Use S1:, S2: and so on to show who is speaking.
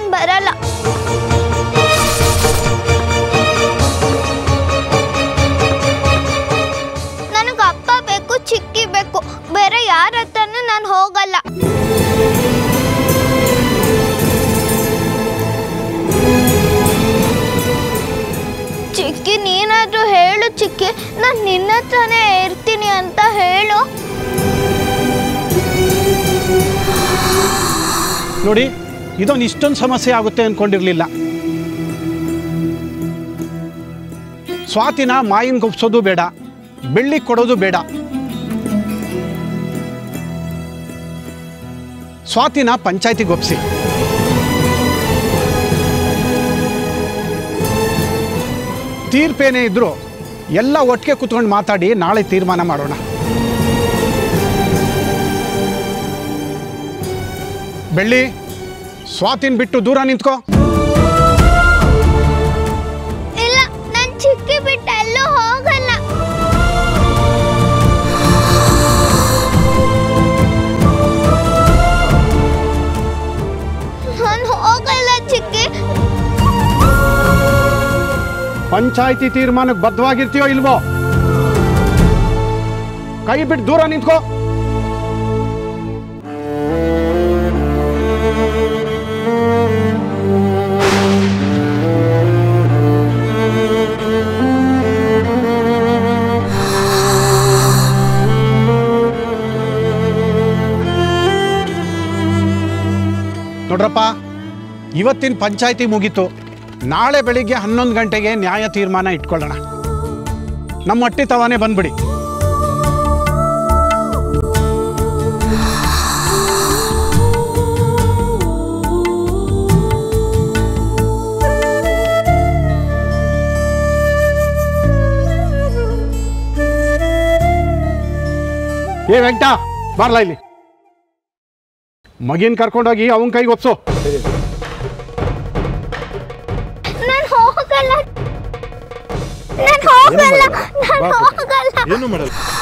S1: ನಾನು ಬರಲ್ಲ ನನಗೆ ಅಪ್ಪ ಬೇಕು ಚಿಕ್ಕಿ ಬೇಕು ಬೇರೆ ಯಾರ ಹತ್ರನೂ ನಾನು ಹೋಗಲ್ಲ ಚಿಕ್ಕಿ ನೀನಾದ್ರೂ ಹೇಳು ಚಿಕ್ಕಿ ನಾನು ನಿನ್ನ ಹತ್ರನೇ ಇರ್ತೀನಿ ಅಂತ ಹೇಳು
S2: ನೋಡಿ ಇದೊಂದು ಇಷ್ಟೊಂದು ಸಮಸ್ಯೆ ಆಗುತ್ತೆ ಅಂದ್ಕೊಂಡಿರಲಿಲ್ಲ ಸ್ವಾತಿನ ಮಾಯಿನ ಗೊಪ್ಸೋದು ಬೇಡ ಬೆಳ್ಳಿ ಕೊಡೋದು ಬೇಡ ಸ್ವಾತಿನ ಪಂಚಾಯತಿಗೆ ಒಪ್ಸಿ ತೀರ್ಪೇನೇ ಇದ್ರು ಎಲ್ಲ ಒಟ್ಟಿಗೆ ಕುತ್ಕೊಂಡು ಮಾತಾಡಿ ನಾಳೆ ತೀರ್ಮಾನ ಮಾಡೋಣ ಬೆಳ್ಳಿ ಸ್ವಾತಿನ್ ಬಿಟ್ಟು ದೂರ ನಿಂತ್ಕೋ
S1: ಇಲ್ಲ ನಾನು ಚಿಕ್ಕಿ ಬಿಟ್ಟು ಎಲ್ಲೂ ಹೋಗಲ್ಲ ನಾನು ಹೋಗಲ್ಲ ಚಿಕ್ಕಿ
S2: ಪಂಚಾಯತಿ ತೀರ್ಮಾನಕ್ಕೆ ಬದ್ಧವಾಗಿರ್ತೀಯೋ ಇಲ್ವೋ ಕೈ ಬಿಟ್ಟು ದೂರ ನಿಂತ್ಕೋ ನೋಡ್ರಪ್ಪ ಇವತ್ತಿನ ಪಂಚಾಯತಿ ಮುಗೀತು ನಾಳೆ ಬೆಳಿಗ್ಗೆ ಹನ್ನೊಂದು ಗಂಟೆಗೆ ನ್ಯಾಯ ತೀರ್ಮಾನ ಇಟ್ಕೊಳ್ಳೋಣ ನಮ್ಮ ಹೊಟ್ಟೆ ತವಾನೆ ಬಂದ್ಬಿಡಿ ಏ ವೆಂಕಟ ಬಾರ್ಲಾ ಇಲ್ಲಿ ಮಗಿನ ಕರ್ಕೊಂಡೋಗಿ ಅವನ ಕೈಗೆ ಒಪ್ಸು
S1: ನಾನು ಹೋಗಲ್ಲ ನಾನು ಹೋಗಲ್ಲ ನಾನು ಹೋಗಲ್ಲ
S3: ಏನು ಮಾಡಲ್ಲ